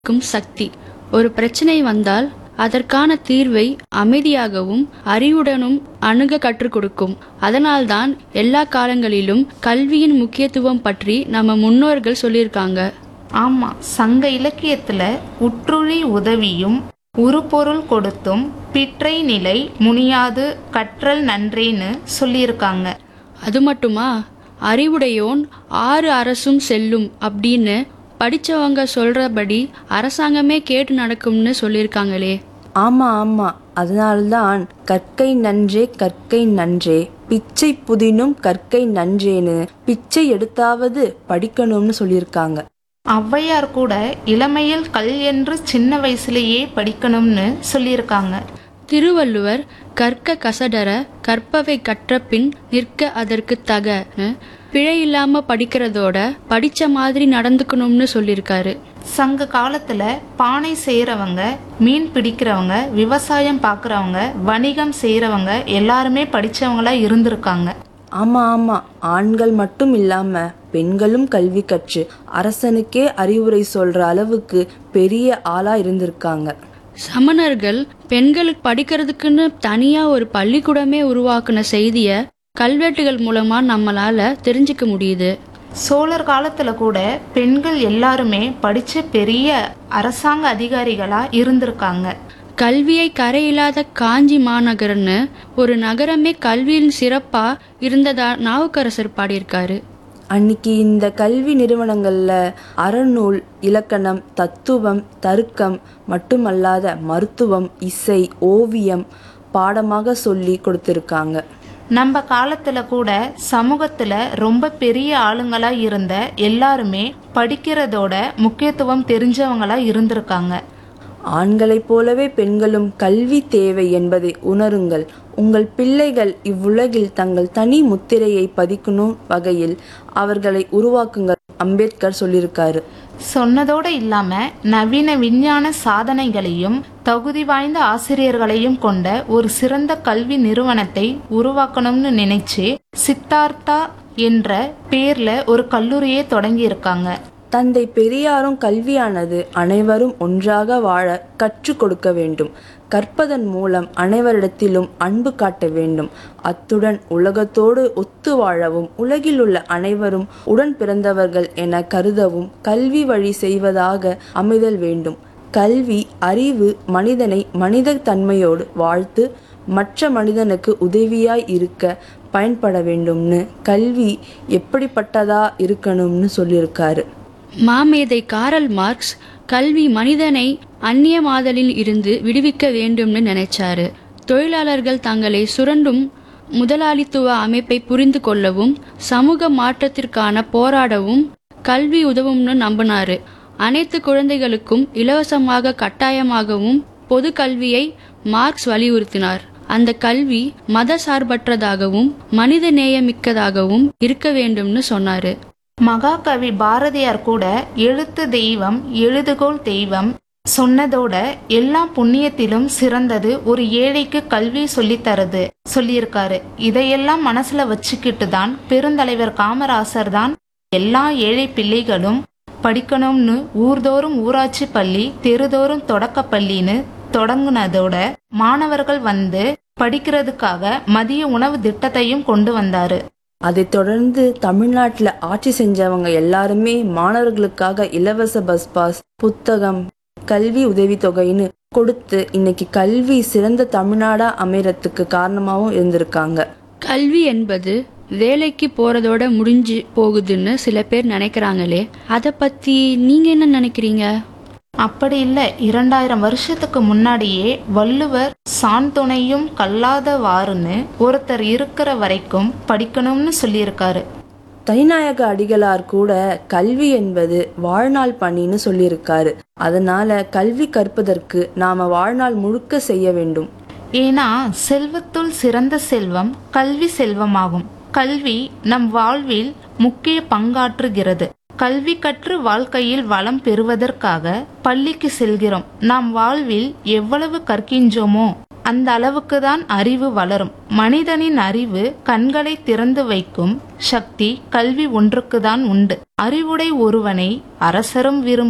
க்கும் சக்தி ஒரு பிரச்சனை வந்தால் அதற்கான தீர்வை அமைதியாகவும் அறிவுடனும் அணுக கற்றுக் கொடுக்கும் அதனால்தான் எல்லா காலங்களிலும் கல்வியின் முக்கியத்துவம் பற்றி நம்ம முன்னோர்கள் சொல்லியிருக்காங்க ஆமா சங்க இலக்கியத்துல உற்றுழி உதவியும் உருப்பொருள் கொடுத்தும் பிற்றை நிலை முனியாது கற்றல் நன்றேன்னு சொல்லியிருக்காங்க அது மட்டுமா அறிவுடையோன் ஆறு அரசும் செல்லும் அப்படின்னு படிச்சவங்க சொல்றபடி அரசாங்கமே கேட்டு நடக்கும்னு சொல்லியிருக்காங்களே ஆமா ஆமா அதனால்தான் கற்கை நன்றே கற்கை நன்றே பிச்சை புதினும் கற்கை நன்றேன்னு பிச்சை எடுத்தாவது படிக்கணும்னு சொல்லியிருக்காங்க ஔவையார் கூட இளமையில் கல் என்று சின்ன வயசுலயே படிக்கணும்னு சொல்லியிருக்காங்க திருவள்ளுவர் கற்க கசடர கற்பவை கற்றபின் நிற்க அதற்கு தகன்னு பிழை இல்லாம படிக்கிறதோட படிச்ச மாதிரி நடந்துக்கணும்னு சொல்லியிருக்காரு சங்க காலத்துல பானை செய்யறவங்க மீன் பிடிக்கிறவங்க விவசாயம் பார்க்கறவங்க வணிகம் செய்யறவங்க எல்லாருமே படிச்சவங்களா இருந்திருக்காங்க ஆமா ஆமா ஆண்கள் மட்டும் இல்லாம பெண்களும் கல்வி கற்று அரசனுக்கே அறிவுரை சொல்ற அளவுக்கு பெரிய ஆளா இருந்திருக்காங்க சமணர்கள் பெண்களுக்கு படிக்கிறதுக்குன்னு தனியா ஒரு பள்ளிக்கூடமே உருவாக்குன செய்திய கல்வெட்டுகள் மூலமா நம்மளால தெரிஞ்சுக்க முடியுது சோழர் காலத்துல கூட பெண்கள் எல்லாருமே படிச்ச பெரிய அரசாங்க அதிகாரிகளா இருந்திருக்காங்க கல்வியை கரையில்லாத காஞ்சி மாநகர்னு ஒரு நகரமே கல்வியின் சிறப்பா இருந்ததா நாவுக்கரசர் பாடியிருக்காரு அன்னைக்கு இந்த கல்வி நிறுவனங்கள்ல அறநூல் இலக்கணம் தத்துவம் தருக்கம் மட்டுமல்லாத மருத்துவம் இசை ஓவியம் பாடமாக சொல்லி கொடுத்திருக்காங்க நம்ம காலத்துல கூட சமூகத்துல ரொம்ப பெரிய ஆளுங்களா இருந்த எல்லாருமே படிக்கிறதோட முக்கியத்துவம் தெரிஞ்சவங்களா இருந்திருக்காங்க ஆண்களைப் போலவே பெண்களும் கல்வி தேவை என்பதை உணருங்கள் உங்கள் பிள்ளைகள் இவ்வுலகில் தங்கள் தனி முத்திரையை பதிக்கணும் வகையில் அவர்களை உருவாக்குங்கள் அம்பேத்கர் சொல்லியிருக்காரு சொன்னதோட இல்லாம நவீன விஞ்ஞான சாதனைகளையும் தகுதி வாய்ந்த ஆசிரியர்களையும் கொண்ட ஒரு சிறந்த கல்வி நிறுவனத்தை உருவாக்கணும்னு நினைச்சு சித்தார்த்தா என்ற பேர்ல ஒரு கல்லூரியை தொடங்கி இருக்காங்க தந்தை பெரியாரும் கல்வியானது அனைவரும் ஒன்றாக வாழ கற்றுக் கொடுக்க வேண்டும் கற்பதன் மூலம் அனைவரிடத்திலும் அன்பு காட்ட வேண்டும் அத்துடன் உலகத்தோடு ஒத்து வாழவும் உலகில் உள்ள அனைவரும் உடன் பிறந்தவர்கள் என கருதவும் கல்வி வழி செய்வதாக அமைதல் வேண்டும் கல்வி அறிவு மனிதனை மனித தன்மையோடு வாழ்த்து மற்ற மனிதனுக்கு உதவியாய் இருக்க பயன்பட வேண்டும்னு கல்வி எப்படிப்பட்டதா இருக்கணும்னு சொல்லியிருக்காரு மாமேதை காரல் மார்க்ஸ் கல்வி மனிதனை அந்நியமாதலில் இருந்து விடுவிக்க வேண்டும்னு நினைச்சாரு தொழிலாளர்கள் தங்களை சுரண்டும் முதலாளித்துவ அமைப்பை புரிந்து கொள்ளவும் சமூக மாற்றத்திற்கான போராடவும் கல்வி உதவும்னு நம்பினாரு அனைத்து குழந்தைகளுக்கும் இலவசமாக கட்டாயமாகவும் பொது கல்வியை மார்க்ஸ் வலியுறுத்தினார் அந்த கல்வி மத சார்பற்றதாகவும் மனித நேயமிக்கதாகவும் இருக்க வேண்டும்னு சொன்னாரு மகாகவி பாரதியார் கூட எழுத்து தெய்வம் எழுதுகோள் தெய்வம் சொன்னதோட எல்லா புண்ணியத்திலும் சிறந்தது ஒரு ஏழைக்கு கல்வி சொல்லித்தரது சொல்லியிருக்காரு இதையெல்லாம் மனசுல வச்சுக்கிட்டு தான் பெருந்தலைவர் காமராசர் தான் எல்லா ஏழை பிள்ளைகளும் படிக்கணும்னு ஊர்தோறும் ஊராட்சி பள்ளி தெருதோறும் தொடக்க பள்ளின்னு தொடங்குனதோட மாணவர்கள் வந்து படிக்கிறதுக்காக மதிய உணவு திட்டத்தையும் கொண்டு வந்தாரு அதைத் தொடர்ந்து தமிழ்நாட்டில் ஆட்சி செஞ்சவங்க எல்லாருமே மாணவர்களுக்காக இலவச பஸ் பாஸ் புத்தகம் கல்வி உதவித்தொகைன்னு கொடுத்து இன்னைக்கு கல்வி சிறந்த தமிழ்நாடா அமையறதுக்கு காரணமாகவும் இருந்திருக்காங்க கல்வி என்பது வேலைக்கு போறதோட முடிஞ்சு போகுதுன்னு சில பேர் நினைக்கிறாங்களே அதை பத்தி நீங்க என்ன நினைக்கிறீங்க அப்படி இல்ல இரண்டாயிரம் வருஷத்துக்கு முன்னாடியே வள்ளுவர் சான் துணையும் கல்லாதவாறுன்னு ஒருத்தர் இருக்கிற வரைக்கும் படிக்கணும்னு சொல்லியிருக்காரு தனிநாயக அடிகளார் கூட கல்வி என்பது வாழ்நாள் பணின்னு சொல்லியிருக்காரு அதனால கல்வி கற்பதற்கு நாம வாழ்நாள் முழுக்க செய்ய வேண்டும் ஏன்னா செல்வத்துள் சிறந்த செல்வம் கல்வி செல்வமாகும் கல்வி நம் வாழ்வில் முக்கிய பங்காற்றுகிறது கல்வி கற்று வாழ்க்கையில் வளம் பெறுவதற்காக பள்ளிக்கு செல்கிறோம் நாம் வாழ்வில் எவ்வளவு கற்கின்றோமோ அந்த அளவுக்கு தான் அறிவு வளரும் மனிதனின் அறிவு கண்களை திறந்து வைக்கும் சக்தி கல்வி ஒன்றுக்குதான் உண்டு அறிவுடை ஒருவனை அரசரும் விரும்புவர்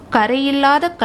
கரையில்லாத